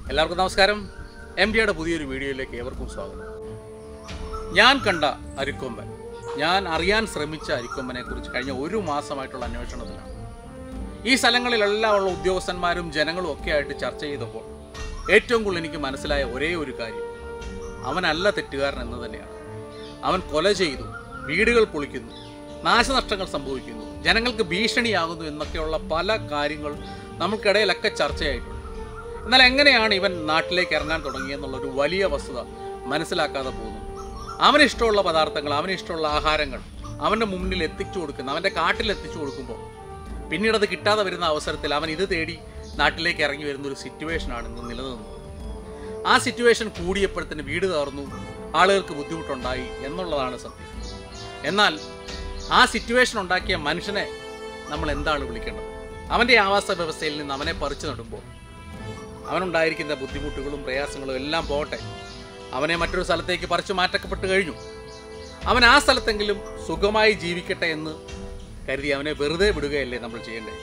എല്ലാവർക്കും നമസ്കാരം എം ഡിയുടെ പുതിയൊരു വീഡിയോയിലേക്ക് ഏവർക്കും സ്വാഗതം ഞാൻ കണ്ട അരിക്കൊമ്പൻ ഞാൻ അറിയാൻ ശ്രമിച്ച അരിക്കൊമ്പനെ കുറിച്ച് കഴിഞ്ഞ ഒരു മാസമായിട്ടുള്ള അന്വേഷണത്തിലാണ് ഈ സ്ഥലങ്ങളിലെല്ലാം ഉള്ള ഉദ്യോഗസ്ഥന്മാരും ജനങ്ങളും ഒക്കെ ആയിട്ട് ചർച്ച ചെയ്തപ്പോൾ ഏറ്റവും കൂടുതൽ എനിക്ക് മനസ്സിലായ ഒരേ ഒരു കാര്യം അവനല്ല തെറ്റുകാരൻ എന്ന് തന്നെയാണ് അവൻ കൊല ചെയ്തു വീടുകൾ പൊളിക്കുന്നു നാശനഷ്ടങ്ങൾ സംഭവിക്കുന്നു ജനങ്ങൾക്ക് ഭീഷണിയാകുന്നു എന്നൊക്കെയുള്ള പല കാര്യങ്ങൾ നമുക്കിടയിലൊക്കെ ചർച്ചയായിട്ടുണ്ട് എന്നാൽ എങ്ങനെയാണ് ഇവൻ നാട്ടിലേക്ക് ഇറങ്ങാൻ തുടങ്ങിയെന്നുള്ളൊരു വലിയ വസ്തുത മനസ്സിലാക്കാതെ പോകുന്നു അവന് ഇഷ്ടമുള്ള പദാർത്ഥങ്ങൾ അവന് ഇഷ്ടമുള്ള ആഹാരങ്ങൾ അവൻ്റെ മുന്നിൽ എത്തിച്ചു കൊടുക്കുന്ന അവൻ്റെ കാട്ടിൽ എത്തിച്ചു കൊടുക്കുമ്പോൾ പിന്നീട് അത് കിട്ടാതെ വരുന്ന അവസരത്തിൽ അവൻ ഇത് തേടി നാട്ടിലേക്ക് ഇറങ്ങി വരുന്ന ഒരു സിറ്റുവേഷനാണ് ഇന്ന് നിലനിന്നത് ആ സിറ്റുവേഷൻ കൂടിയപ്പോഴത്തേന് വീട് തകർന്നു ആളുകൾക്ക് ബുദ്ധിമുട്ടുണ്ടായി എന്നുള്ളതാണ് സത്യം എന്നാൽ ആ സിറ്റുവേഷൻ ഉണ്ടാക്കിയ മനുഷ്യനെ നമ്മൾ എന്താണ് വിളിക്കേണ്ടത് അവൻ്റെ ആവാസ വ്യവസ്ഥയിൽ നിന്ന് അവനെ പറിച്ചു നടുമ്പോൾ അവനുണ്ടായിരിക്കുന്ന ബുദ്ധിമുട്ടുകളും പ്രയാസങ്ങളും എല്ലാം പോകട്ടെ അവനെ മറ്റൊരു സ്ഥലത്തേക്ക് പറിച്ചു മാറ്റപ്പെട്ട് കഴിഞ്ഞു അവൻ ആ സ്ഥലത്തെങ്കിലും സുഖമായി ജീവിക്കട്ടെ എന്ന് കരുതി അവനെ വെറുതെ വിടുകയല്ലേ നമ്മൾ ചെയ്യേണ്ടത്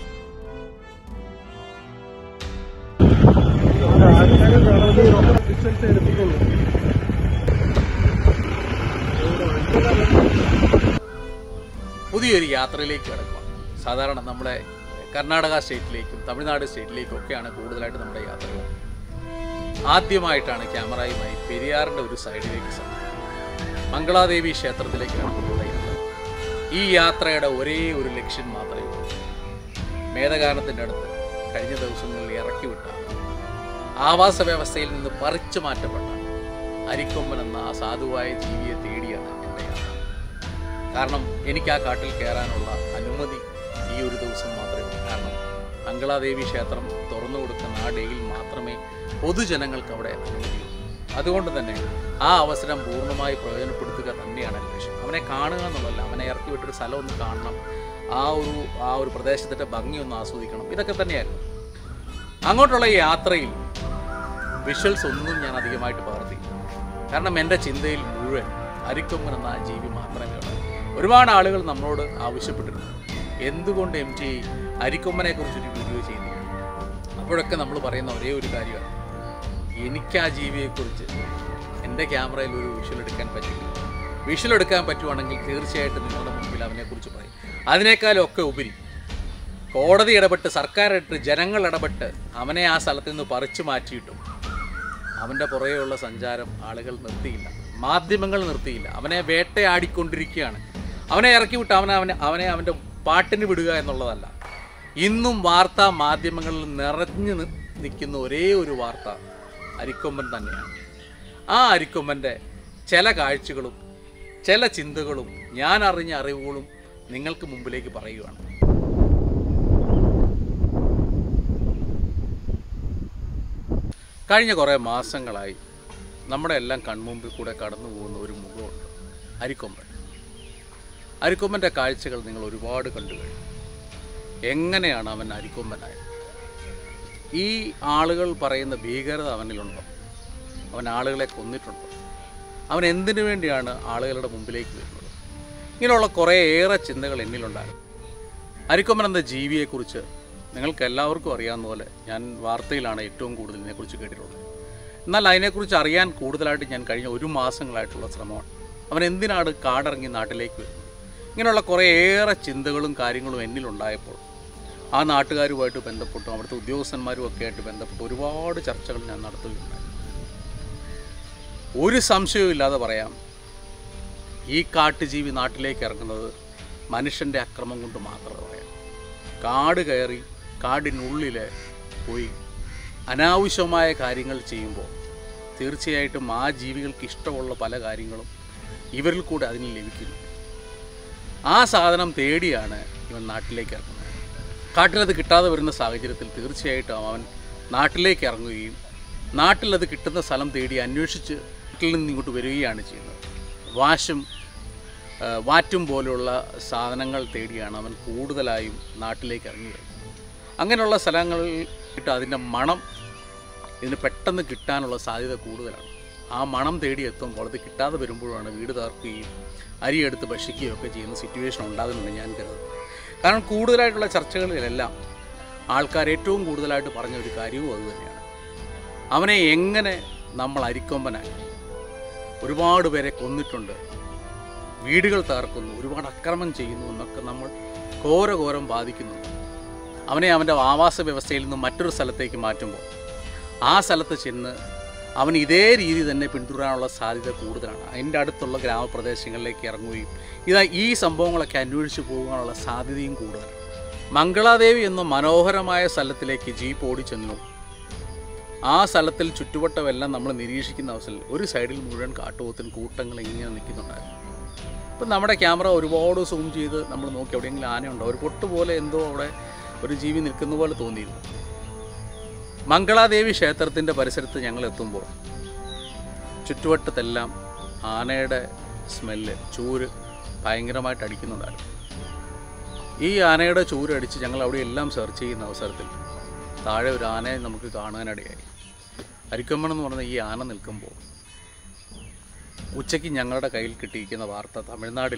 പുതിയൊരു യാത്രയിലേക്ക് കിടക്കുക സാധാരണ നമ്മുടെ കർണാടക സ്റ്റേറ്റിലേക്കും തമിഴ്നാട് സ്റ്റേറ്റിലേക്കും ഒക്കെയാണ് കൂടുതലായിട്ട് നമ്മുടെ യാത്രകൾ ആദ്യമായിട്ടാണ് ക്യാമറയുമായി പെരിയാറിൻ്റെ ഒരു സൈഡിലേക്ക് സമയം മംഗളാദേവി ക്ഷേത്രത്തിലേക്കാണ് നമ്മുടെ യാത്ര ഈ യാത്രയുടെ ഒരേ ഒരു ലക്ഷ്യം മാത്രമേ ഉള്ളൂ മേധഗാനത്തിൻ്റെ അടുത്ത് കഴിഞ്ഞ ദിവസങ്ങളിൽ ഇറക്കി വിട്ട ആവാസ വ്യവസ്ഥയിൽ നിന്ന് പറിച്ചു മാറ്റപ്പെട്ട അരിക്കൊമ്പൻ എന്ന ആ സാധുവായ ജീവിയെ തേടിയാണ് എൻ്റെ യാത്ര കാരണം എനിക്ക് ആ കാട്ടിൽ കയറാനുള്ള അനുമതി ഈ ഒരു ദിവസം മാത്രമേ ഉള്ളൂ കാരണം മംഗളാദേവി ക്ഷേത്രം തുറന്നു കൊടുക്കുന്ന ആ ഡേയിൽ മാത്രമേ പൊതുജനങ്ങൾക്ക് അവിടെ അനുമതിയുള്ളൂ അതുകൊണ്ട് തന്നെ ആ അവസരം പൂർണ്ണമായി പ്രയോജനപ്പെടുത്തുക തന്നെയാണ് എൻ്റെ ലക്ഷ്യം അവനെ കാണുക എന്നുള്ളതല്ല അവനെ ഇറക്കി വിട്ടൊരു സ്ഥലം ഒന്ന് കാണണം ആ ഒരു ആ ഒരു പ്രദേശത്തിൻ്റെ ഭംഗി ഒന്ന് ആസ്വദിക്കണം ഇതൊക്കെ തന്നെയായിരുന്നു അങ്ങോട്ടുള്ള ഈ യാത്രയിൽ വിഷ്വൽസ് ഒന്നും ഞാൻ അധികമായിട്ട് പകർത്തിയില്ല കാരണം എൻ്റെ ചിന്തയിൽ മുഴുവൻ അരിക്കൊമ്പൻ എന്ന ആ ജീവി മാത്രമേ ഉള്ളൂ ഒരുപാട് ആളുകൾ നമ്മളോട് ആവശ്യപ്പെട്ടിരുന്നു എന്തുകൊണ്ട് എം ജി അരിക്കൊമ്പനെ കുറിച്ചൊരു വീഡിയോ ചെയ്യുന്നില്ല അപ്പോഴൊക്കെ നമ്മൾ പറയുന്ന ഒരേ ഒരു കാര്യമാണ് എനിക്ക് ആ ജീവിയെക്കുറിച്ച് എൻ്റെ ക്യാമറയിൽ ഒരു വിഷ്വൽ എടുക്കാൻ പറ്റില്ല വിഷ്വൽ എടുക്കാൻ പറ്റുവാണെങ്കിൽ തീർച്ചയായിട്ടും നിങ്ങളുടെ മുമ്പിൽ അവനെക്കുറിച്ച് പറയും അതിനേക്കാളും ഒക്കെ ഉപരി കോടതി ഇടപെട്ട് സർക്കാർ ഇടപെട്ട് ജനങ്ങൾ ഇടപെട്ട് അവനെ ആ സ്ഥലത്ത് നിന്ന് പറിച്ചു മാറ്റിയിട്ടും അവൻ്റെ പുറകെയുള്ള സഞ്ചാരം ആളുകൾ നിർത്തിയില്ല മാധ്യമങ്ങൾ നിർത്തിയില്ല അവനെ വേട്ടയാടിക്കൊണ്ടിരിക്കുകയാണ് അവനെ ഇറക്കി വിട്ട് അവനെ അവനെ അവനെ അവൻ്റെ പാട്ടിന് വിടുക എന്നുള്ളതല്ല ഇന്നും വാർത്താ മാധ്യമങ്ങളിൽ നിറഞ്ഞു നി- നിൽക്കുന്ന ഒരേ ഒരു വാർത്ത അരിക്കൊമ്പൻ തന്നെയാണ് ആ അരിക്കൊമ്പൻ്റെ ചില കാഴ്ചകളും ചില ചിന്തകളും ഞാൻ അറിഞ്ഞ അറിവുകളും നിങ്ങൾക്ക് മുമ്പിലേക്ക് പറയുകയാണ് കഴിഞ്ഞ കുറേ മാസങ്ങളായി നമ്മുടെ എല്ലാം കൺമുമ്പിൽ കൂടെ കടന്നു പോകുന്ന ഒരു മുഖമുണ്ട് അരിക്കൊമ്പൻ അരിക്കൊമ്പൻ്റെ കാഴ്ചകൾ നിങ്ങൾ ഒരുപാട് കണ്ടു കഴിഞ്ഞു എങ്ങനെയാണ് അവൻ അരിക്കൊമ്പനായത് ഈ ആളുകൾ പറയുന്ന ഭീകരത അവനിലുണ്ടോ അവൻ ആളുകളെ കൊന്നിട്ടുണ്ടോ അവൻ എന്തിനു വേണ്ടിയാണ് ആളുകളുടെ മുമ്പിലേക്ക് വരുന്നത് ഇങ്ങനെയുള്ള കുറേയേറെ ചിന്തകൾ എന്നിലുണ്ടായിരുന്നു അരിക്കൊമ്പൻ എന്ന ജീവിയെക്കുറിച്ച് നിങ്ങൾക്ക് എല്ലാവർക്കും അറിയാവുന്ന പോലെ ഞാൻ വാർത്തയിലാണ് ഏറ്റവും കൂടുതൽ ഇതിനെക്കുറിച്ച് കേട്ടിട്ടുള്ളത് എന്നാൽ അതിനെക്കുറിച്ച് അറിയാൻ കൂടുതലായിട്ട് ഞാൻ കഴിഞ്ഞ ഒരു മാസങ്ങളായിട്ടുള്ള ശ്രമമാണ് അവൻ എന്തിനാണ് കാടിറങ്ങി നാട്ടിലേക്ക് വരുന്നത് ഇങ്ങനെയുള്ള കുറേയേറെ ചിന്തകളും കാര്യങ്ങളും എന്നിലുണ്ടായപ്പോൾ ആ നാട്ടുകാരുമായിട്ട് ബന്ധപ്പെട്ടും അവിടുത്തെ ഉദ്യോഗസ്ഥന്മാരും ഒക്കെ ആയിട്ട് ബന്ധപ്പെട്ട് ഒരുപാട് ചർച്ചകൾ ഞാൻ നടത്തുകയുണ്ടായി ഒരു സംശയവും ഇല്ലാതെ പറയാം ഈ കാട്ടുജീവി നാട്ടിലേക്ക് ഇറങ്ങുന്നത് മനുഷ്യൻ്റെ അക്രമം കൊണ്ട് മാത്രമേ പറയാം കാട് കയറി കാടിനുള്ളിൽ പോയി അനാവശ്യമായ കാര്യങ്ങൾ ചെയ്യുമ്പോൾ തീർച്ചയായിട്ടും ആ ജീവികൾക്ക് ഇഷ്ടമുള്ള പല കാര്യങ്ങളും ഇവരിൽ കൂടെ അതിന് ലഭിക്കുന്നു ആ സാധനം തേടിയാണ് ഇവൻ നാട്ടിലേക്ക് ഇറങ്ങുന്നത് കാട്ടിലത് കിട്ടാതെ വരുന്ന സാഹചര്യത്തിൽ തീർച്ചയായിട്ടും അവൻ നാട്ടിലേക്ക് ഇറങ്ങുകയും നാട്ടിലത് കിട്ടുന്ന സ്ഥലം തേടി അന്വേഷിച്ച് വീട്ടിൽ നിന്ന് ഇങ്ങോട്ട് വരികയാണ് ചെയ്യുന്നത് വാശും ആ, വാറ്റും പോലുള്ള സാധനങ്ങൾ തേടിയാണ് അവൻ കൂടുതലായും നാട്ടിലേക്ക് ഇറങ്ങി വരുന്നത് അങ്ങനെയുള്ള സ്ഥലങ്ങളിൽ ഇട്ട് അതിൻ്റെ മണം ഇതിന് പെട്ടെന്ന് കിട്ടാനുള്ള സാധ്യത കൂടുതലാണ് ആ മണം തേടി എത്തുമ്പോൾ അത് കിട്ടാതെ വരുമ്പോഴാണ് വീട് തകർക്കുകയും അരിയെടുത്ത് ഭക്ഷിക്കുകയും ഒക്കെ ചെയ്യുന്ന സിറ്റുവേഷൻ ഉണ്ടാകുന്നുണ്ട് ഞാൻ കരുതുന്നത് കാരണം കൂടുതലായിട്ടുള്ള ചർച്ചകളിലെല്ലാം ആൾക്കാർ ഏറ്റവും കൂടുതലായിട്ട് പറഞ്ഞ ഒരു കാര്യവും അതുതന്നെയാണ് അവനെ എങ്ങനെ നമ്മൾ അരിക്കൊമ്പനാക്കി ഒരുപാട് പേരെ കൊന്നിട്ടുണ്ട് വീടുകൾ തകർക്കുന്നു ഒരുപാട് അക്രമം ചെയ്യുന്നു എന്നൊക്കെ നമ്മൾ ഘോരഘോരം ബാധിക്കുന്നുണ്ട് അവനെ അവൻ്റെ ആവാസ വ്യവസ്ഥയിൽ നിന്ന് മറ്റൊരു സ്ഥലത്തേക്ക് മാറ്റുമ്പോൾ ആ സ്ഥലത്ത് ചെന്ന് അവൻ ഇതേ രീതി തന്നെ പിന്തുടരാനുള്ള സാധ്യത കൂടുതലാണ് അതിൻ്റെ അടുത്തുള്ള ഗ്രാമപ്രദേശങ്ങളിലേക്ക് ഇറങ്ങുകയും ഇതാ ഈ സംഭവങ്ങളൊക്കെ അന്വേഷിച്ച് പോകാനുള്ള സാധ്യതയും കൂടുതലാണ് മംഗളാദേവി എന്ന മനോഹരമായ സ്ഥലത്തിലേക്ക് ജീപ്പ് ഓടിച്ചെന്നു ആ സ്ഥലത്തിൽ ചുറ്റുവട്ടമെല്ലാം നമ്മൾ നിരീക്ഷിക്കുന്ന അവസരത്തിൽ ഒരു സൈഡിൽ മുഴുവൻ കാട്ടുപോത്തിന് കൂട്ടങ്ങൾ ഇങ്ങനെ നിൽക്കുന്നുണ്ടായിരുന്നു ഇപ്പം നമ്മുടെ ക്യാമറ ഒരുപാട് സൂം ചെയ്ത് നമ്മൾ നോക്കി എവിടെയെങ്കിലും ആനയുണ്ടോ ഒരു പൊട്ട് പോലെ എന്തോ അവിടെ ഒരു ജീവി നിൽക്കുന്ന പോലെ തോന്നിയിരുന്നു മംഗളാദേവി ക്ഷേത്രത്തിൻ്റെ പരിസരത്ത് ഞങ്ങൾ എത്തുമ്പോൾ ചുറ്റുവട്ടത്തെല്ലാം ആനയുടെ സ്മെല്ല് ചൂര് ഭയങ്കരമായിട്ട് അടിക്കുന്നുണ്ടായിരുന്നു ഈ ആനയുടെ ചൂരടിച്ച് ഞങ്ങൾ അവിടെ എല്ലാം സെർച്ച് ചെയ്യുന്ന അവസരത്തിൽ താഴെ ഒരു ആനയെ നമുക്ക് കാണാനിടയായി അരിക്കമ്മൺ എന്ന് പറഞ്ഞ ഈ ആന നിൽക്കുമ്പോൾ ഉച്ചയ്ക്ക് ഞങ്ങളുടെ കയ്യിൽ കിട്ടിയിരിക്കുന്ന വാർത്ത തമിഴ്നാട്ടിൽ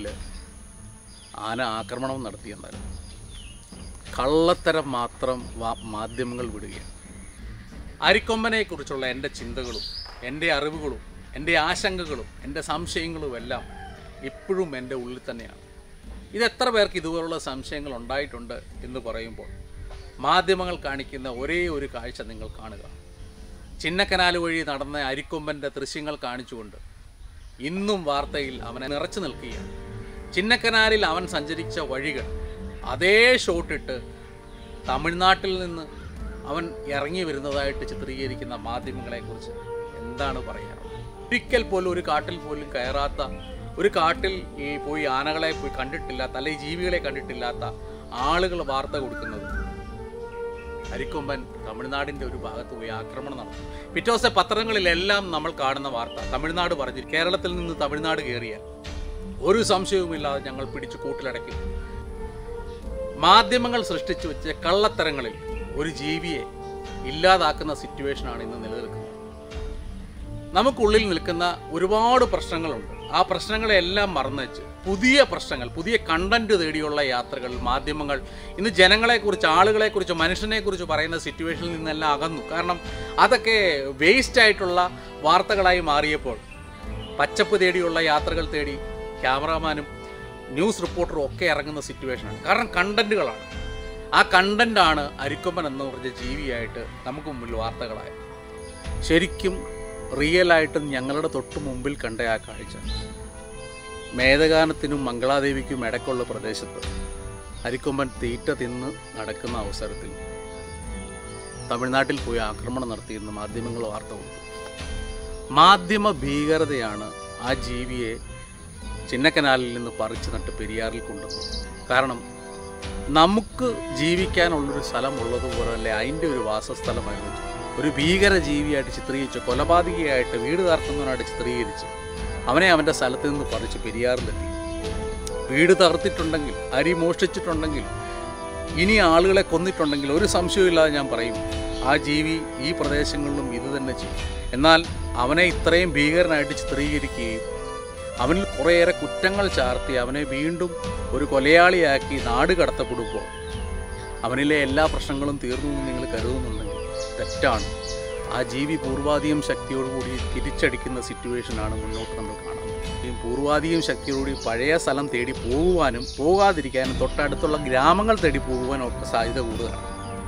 ആന ആക്രമണം നടത്തിയെന്നായിരുന്നു കള്ളത്തരം മാത്രം വാ- മാധ്യമങ്ങൾ വിടുകയാണ് അരിക്കൊമ്പനെക്കുറിച്ചുള്ള എൻ്റെ ചിന്തകളും എൻ്റെ അറിവുകളും എൻ്റെ ആശങ്കകളും എൻ്റെ സംശയങ്ങളും എല്ലാം ഇപ്പോഴും എൻ്റെ ഉള്ളിൽ തന്നെയാണ് ഇത് എത്ര പേർക്ക് ഇതുപോലുള്ള സംശയങ്ങൾ ഉണ്ടായിട്ടുണ്ട് എന്ന് പറയുമ്പോൾ മാധ്യമങ്ങൾ കാണിക്കുന്ന ഒരേ ഒരു കാഴ്ച നിങ്ങൾ കാണുക ചിന്നക്കനാൽ വഴി നടന്ന അരിക്കൊമ്പൻ്റെ ദൃശ്യങ്ങൾ കാണിച്ചുകൊണ്ട് ഇന്നും വാർത്തയിൽ അവനെ നിറച്ചു നിൽക്കുകയാണ് ചിന്നക്കനാലിൽ അവൻ സഞ്ചരിച്ച വഴികൾ അതേ ഷോട്ടിട്ട് തമിഴ്നാട്ടിൽ നിന്ന് അവൻ ഇറങ്ങി വരുന്നതായിട്ട് ചിത്രീകരിക്കുന്ന മാധ്യമങ്ങളെക്കുറിച്ച് എന്താണ് പറയാനുള്ളത് ഒരിക്കൽ പോലും ഒരു കാട്ടിൽ പോലും കയറാത്ത ഒരു കാട്ടിൽ ഈ പോയി ആനകളെ പോയി കണ്ടിട്ടില്ലാത്ത അല്ലെങ്കിൽ ജീവികളെ കണ്ടിട്ടില്ലാത്ത ആളുകൾ വാർത്ത കൊടുക്കുന്നത് അരിക്കൊമ്പൻ തമിഴ്നാടിന്റെ ഒരു ഭാഗത്ത് പോയി ആക്രമണം നടന്നു പിറ്റേ ദിവസത്തെ പത്രങ്ങളിലെല്ലാം നമ്മൾ കാണുന്ന വാർത്ത തമിഴ്നാട് പറഞ്ഞു കേരളത്തിൽ നിന്ന് തമിഴ്നാട് കയറിയാൽ ഒരു സംശയവുമില്ലാതെ ഞങ്ങൾ പിടിച്ചു കൂട്ടിലടയ്ക്കും മാധ്യമങ്ങൾ സൃഷ്ടിച്ചു വെച്ച കള്ളത്തരങ്ങളിൽ ഒരു ജീവിയെ ഇല്ലാതാക്കുന്ന സിറ്റുവേഷനാണ് ഇന്ന് നിലനിൽക്കുന്നത് നമുക്കുള്ളിൽ നിൽക്കുന്ന ഒരുപാട് പ്രശ്നങ്ങളുണ്ട് ആ പ്രശ്നങ്ങളെല്ലാം മറന്നുവെച്ച് പുതിയ പ്രശ്നങ്ങൾ പുതിയ കണ്ടന്റ് തേടിയുള്ള യാത്രകൾ മാധ്യമങ്ങൾ ഇന്ന് ജനങ്ങളെക്കുറിച്ച് ആളുകളെക്കുറിച്ച് മനുഷ്യനെക്കുറിച്ച് പറയുന്ന സിറ്റുവേഷനിൽ നിന്നെല്ലാം അകന്നു കാരണം അതൊക്കെ വേസ്റ്റ് ആയിട്ടുള്ള വാർത്തകളായി മാറിയപ്പോൾ പച്ചപ്പ് തേടിയുള്ള യാത്രകൾ തേടി ക്യാമറാമാനും ന്യൂസ് റിപ്പോർട്ടറും ഒക്കെ ഇറങ്ങുന്ന സിറ്റുവേഷനാണ് കാരണം കണ്ടന്റുകളാണ് ആ കണ്ടന്റാണ് അരിക്കൊമ്പൻ എന്ന് പറഞ്ഞ ജീവിയായിട്ട് നമുക്ക് മുമ്പിൽ വാർത്തകളായത് ശരിക്കും റിയലായിട്ടും ഞങ്ങളുടെ തൊട്ട് മുമ്പിൽ കണ്ട ആ കാഴ്ച മേധഗാനത്തിനും മംഗളാദേവിക്കും ഇടയ്ക്കുള്ള പ്രദേശത്ത് അരിക്കൊമ്പൻ തീറ്റ തിന്ന് നടക്കുന്ന അവസരത്തിൽ തമിഴ്നാട്ടിൽ പോയി ആക്രമണം നടത്തിയെന്ന് മാധ്യമങ്ങൾ വാർത്ത കൊടുത്തു മാധ്യമ ഭീകരതയാണ് ആ ജീവിയെ ചിന്നക്കനാലിൽ നിന്ന് പറിച്ചു നട്ട് പെരിയാറിൽ കൊണ്ടുവന്നത് കാരണം നമുക്ക് ജീവിക്കാനുള്ളൊരു സ്ഥലം ഉള്ളതുപോലെ അല്ലേ അതിൻ്റെ ഒരു വാസസ്ഥലമായിരുന്നു ഒരു ഭീകര ജീവിയായിട്ട് ചിത്രീകരിച്ച് കൊലപാതകിയായിട്ട് വീട് തകർക്കുന്നവനായിട്ട് ചിത്രീകരിച്ച് അവനെ അവൻ്റെ സ്ഥലത്ത് നിന്ന് പറിച്ച് പെരിയാറിലെത്തി വീട് തകർത്തിട്ടുണ്ടെങ്കിൽ അരി മോഷ്ടിച്ചിട്ടുണ്ടെങ്കിൽ ഇനി ആളുകളെ കൊന്നിട്ടുണ്ടെങ്കിൽ ഒരു സംശയമില്ലാതെ ഞാൻ പറയും ആ ജീവി ഈ പ്രദേശങ്ങളിലും ഇത് തന്നെ ചെയ്യും എന്നാൽ അവനെ ഇത്രയും ഭീകരനായിട്ട് ചിത്രീകരിക്കുകയും അവനിൽ കുറേയേറെ കുറ്റങ്ങൾ ചാർത്തി അവനെ വീണ്ടും ഒരു കൊലയാളിയാക്കി നാട് കടത്തപ്പെടുമ്പോൾ അവനിലെ എല്ലാ പ്രശ്നങ്ങളും തീർന്നു എന്ന് നിങ്ങൾ കരുതുന്നുണ്ടെങ്കിൽ തെറ്റാണ് ആ ജീവി പൂർവാധികം ശക്തിയോടുകൂടി തിരിച്ചടിക്കുന്ന സിറ്റുവേഷനാണ് മുന്നോട്ട് നമ്മൾ കാണുന്നത് ഈ പൂർവാധികം ശക്തിയോടുകൂടി പഴയ സ്ഥലം തേടി പോകുവാനും പോകാതിരിക്കാനും തൊട്ടടുത്തുള്ള ഗ്രാമങ്ങൾ തേടി പോകുവാനും ഒക്കെ സാധ്യത കൂടുതലാണ്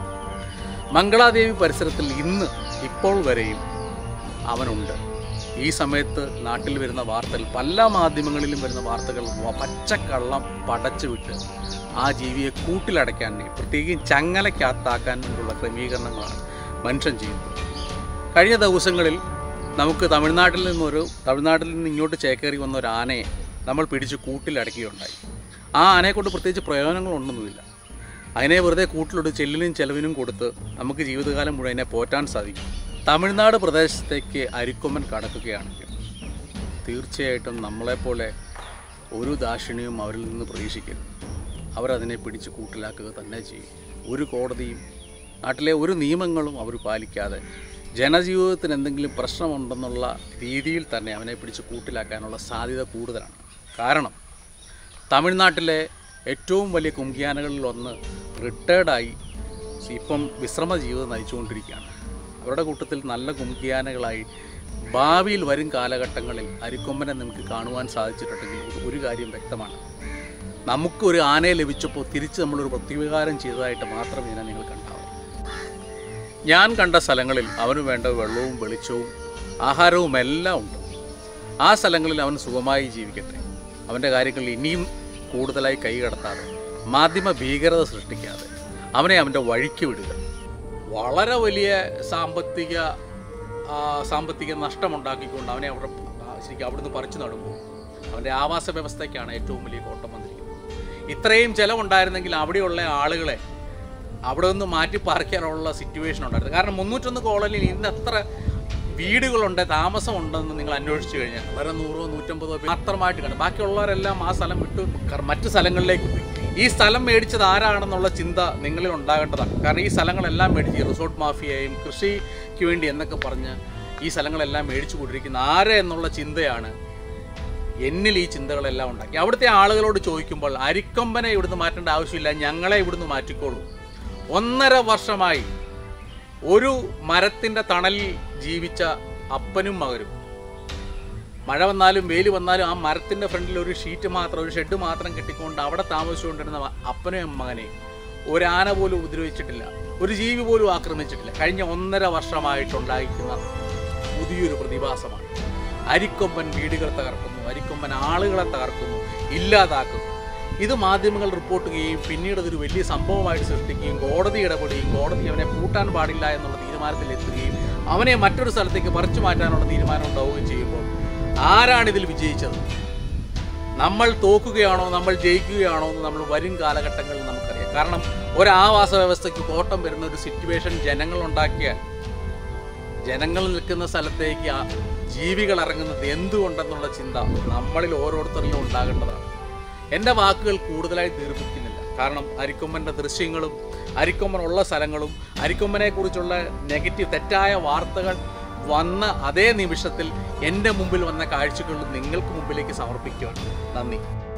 മംഗളാദേവി പരിസരത്തിൽ ഇന്ന് ഇപ്പോൾ വരെയും അവനുണ്ട് ഈ സമയത്ത് നാട്ടിൽ വരുന്ന വാർത്തകൾ പല മാധ്യമങ്ങളിലും വരുന്ന വാർത്തകൾ വ- പച്ചക്കള്ളം പടച്ചു വിട്ട് ആ ജീവിയെ കൂട്ടിലടയ്ക്കാൻ പ്രത്യേകിച്ച് ചങ്ങലയ്ക്കകത്താക്കാൻ വേണ്ടിയുള്ള ക്രമീകരണങ്ങളാണ് മനുഷ്യൻ ചെയ്യുന്നത് കഴിഞ്ഞ ദിവസങ്ങളിൽ നമുക്ക് തമിഴ്നാട്ടിൽ നിന്നൊരു തമിഴ്നാട്ടിൽ നിന്ന് ഇങ്ങോട്ട് ചേക്കേറി വന്ന ഒരു ആനയെ നമ്മൾ പിടിച്ച് കൂട്ടിലടക്കുകയുണ്ടായി ആ ആനയെ കൊണ്ട് പ്രത്യേകിച്ച് പ്രയോജനങ്ങളൊന്നുമില്ല അതിനെ വെറുതെ കൂട്ടിലോട്ട് ചെല്ലിനും ചെലവിനും കൊടുത്ത് നമുക്ക് ജീവിതകാലം മുഴുവൻ അതിനെ പോറ്റാൻ സാധിക്കും തമിഴ്നാട് പ്രദേശത്തേക്ക് അരിക്കൊമ്പൻ കടക്കുകയാണെങ്കിൽ തീർച്ചയായിട്ടും നമ്മളെപ്പോലെ ഒരു ദാക്ഷിണ്യവും അവരിൽ നിന്ന് പ്രതീക്ഷിക്കരുത് അവരതിനെ പിടിച്ച് കൂട്ടിലാക്കുക തന്നെ ചെയ്യും ഒരു കോടതിയും നാട്ടിലെ ഒരു നിയമങ്ങളും അവർ പാലിക്കാതെ ജനജീവിതത്തിന് എന്തെങ്കിലും പ്രശ്നമുണ്ടെന്നുള്ള രീതിയിൽ തന്നെ അവനെ പിടിച്ച് കൂട്ടിലാക്കാനുള്ള സാധ്യത കൂടുതലാണ് കാരണം തമിഴ്നാട്ടിലെ ഏറ്റവും വലിയ കുങ്കിയാനകളിൽ ഒന്ന് റിട്ടയർഡായി ഇപ്പം വിശ്രമ ജീവിതം നയിച്ചുകൊണ്ടിരിക്കുകയാണ് അവരുടെ കൂട്ടത്തിൽ നല്ല കുംകിയാനകളായി ഭാവിയിൽ വരും കാലഘട്ടങ്ങളിൽ അരിക്കൊമ്പനെ നമുക്ക് കാണുവാൻ സാധിച്ചിട്ടുണ്ടെങ്കിൽ ഒരു- ഒരു കാര്യം വ്യക്തമാണ് നമുക്കൊരു ആനയെ ലഭിച്ചപ്പോൾ തിരിച്ച് നമ്മളൊരു പ്രത്യുപകാരം ചെയ്തതായിട്ട് മാത്രം ഇതിനെ നിങ്ങൾ കണ്ടാവും ഞാൻ കണ്ട സ്ഥലങ്ങളിൽ അവന് വേണ്ട വെള്ളവും വെളിച്ചവും ആഹാരവും എല്ലാം ഉണ്ട് ആ സ്ഥലങ്ങളിൽ അവൻ സുഖമായി ജീവിക്കട്ടെ അവൻ്റെ കാര്യങ്ങളിൽ ഇനിയും കൂടുതലായി കൈകടത്താതെ മാധ്യമ ഭീകരത സൃഷ്ടിക്കാതെ അവനെ അവൻ്റെ വഴിക്ക് വിടുക വളരെ വലിയ സാമ്പത്തിക ആ, സാമ്പത്തിക നഷ്ടമുണ്ടാക്കിക്കൊണ്ട് അവനെ അവിടെ ആ, ശരിക്കും അവിടുന്ന് പറിച്ചു നടുമ്പോൾ അവൻ്റെ ആവാസ വ്യവസ്ഥയ്ക്കാണ് ഏറ്റവും വലിയ കോട്ടം വന്നിരിക്കുന്നത് ഇത്രയും ചിലവുണ്ടായിരുന്നെങ്കിൽ അവിടെയുള്ള ആളുകളെ അവിടെ നിന്ന് മാറ്റി പാർക്കാനുള്ള സിറ്റുവേഷൻ ഉണ്ടായിരുന്നു കാരണം മുന്നൂറ്റൊന്ന് കോളനിയിൽ ഇന്ന് എത്ര വീടുകളുണ്ട് താമസമുണ്ടെന്ന് നിങ്ങൾ അന്വേഷിച്ചു കഴിഞ്ഞാൽ വളരെ നൂറോ നൂറ്റമ്പതോ പേര് മാത്രമായിട്ട് കണ്ടു ബാക്കിയുള്ളവരെല്ലാം ആ സ്ഥലം വിട്ടു കർ- മറ്റ് സ്ഥലങ്ങളിലേക്ക് പോയി ഈ സ്ഥലം മേടിച്ചത് ആരാണെന്നുള്ള ചിന്ത നിങ്ങളിൽ ഉണ്ടാകേണ്ടതാണ് കാരണം ഈ സ്ഥലങ്ങളെല്ലാം മേടിച്ച് ഈ റിസോർട്ട് മാഫിയയും കൃഷിക്ക് വേണ്ടി എന്നൊക്കെ പറഞ്ഞ് ഈ സ്ഥലങ്ങളെല്ലാം മേടിച്ചു കൊണ്ടിരിക്കുന്ന ആരെ എന്നുള്ള ചിന്തയാണ് എന്നിൽ ഈ ചിന്തകളെല്ലാം ഉണ്ടാക്കി അവിടുത്തെ ആളുകളോട് ചോദിക്കുമ്പോൾ അരിക്കൊമ്പനെ ഇവിടുന്ന് മാറ്റേണ്ട ആവശ്യമില്ല ഞങ്ങളെ ഇവിടുന്ന് മാറ്റിക്കോളൂ ഒന്നര വർഷമായി ഒരു മരത്തിൻ്റെ തണലിൽ ജീവിച്ച അപ്പനും മകനും മഴ വന്നാലും വെയിൽ വന്നാലും ആ മരത്തിൻ്റെ ഫ്രണ്ടിൽ ഒരു ഷീറ്റ് മാത്രം ഒരു ഷെഡ് മാത്രം കെട്ടിക്കൊണ്ട് അവിടെ താമസിച്ചുകൊണ്ടിരുന്ന അപ്പനെയും മകനെയും ഒരാന പോലും ഉപദ്രവിച്ചിട്ടില്ല ഒരു ജീവി പോലും ആക്രമിച്ചിട്ടില്ല കഴിഞ്ഞ ഒന്നര വർഷമായിട്ടുണ്ടായിരിക്കുന്ന പുതിയൊരു പ്രതിഭാസമാണ് അരിക്കൊമ്പൻ വീടുകൾ തകർക്കുന്നു അരിക്കൊമ്പൻ ആളുകളെ തകർക്കുന്നു ഇല്ലാതാക്കുന്നു ഇത് മാധ്യമങ്ങൾ റിപ്പോർട്ട് ചെയ്യുകയും പിന്നീട് അതൊരു വലിയ സംഭവമായിട്ട് സൃഷ്ടിക്കുകയും കോടതി ഇടപെടുകയും കോടതി അവനെ പൂട്ടാൻ പാടില്ല എന്നുള്ള തീരുമാനത്തിൽ എത്തുകയും അവനെ മറ്റൊരു സ്ഥലത്തേക്ക് പറിച്ചു മാറ്റാനുള്ള തീരുമാനം ഉണ്ടാവുകയും ചെയ്യുമ്പോൾ ആരാണ് ഇതിൽ വിജയിച്ചത് നമ്മൾ തോക്കുകയാണോ നമ്മൾ ജയിക്കുകയാണോ എന്ന് നമ്മൾ വരും കാലഘട്ടങ്ങളിൽ നമുക്കറിയാം കാരണം ഒരു ആവാസ വ്യവസ്ഥയ്ക്ക് കോട്ടം വരുന്ന ഒരു സിറ്റുവേഷൻ ജനങ്ങൾ ഉണ്ടാക്കിയാൽ ജനങ്ങൾ നിൽക്കുന്ന സ്ഥലത്തേക്ക് ആ ജീവികൾ ഇറങ്ങുന്നത് എന്തുകൊണ്ടെന്നുള്ള ചിന്ത നമ്മളിൽ ഓരോരുത്തരിലും ഉണ്ടാകേണ്ടതാണ് എൻ്റെ വാക്കുകൾ കൂടുതലായി ദീർഘിക്കുന്നില്ല കാരണം അരിക്കൊമ്പൻ്റെ ദൃശ്യങ്ങളും അരിക്കൊമ്പൻ ഉള്ള സ്ഥലങ്ങളും അരിക്കൊമ്പനെ കുറിച്ചുള്ള നെഗറ്റീവ് തെറ്റായ വാർത്തകൾ വന്ന അതേ നിമിഷത്തിൽ എൻ്റെ മുമ്പിൽ വന്ന കാഴ്ചകളും നിങ്ങൾക്ക് മുമ്പിലേക്ക് സമർപ്പിക്കുകയാണ് നന്ദി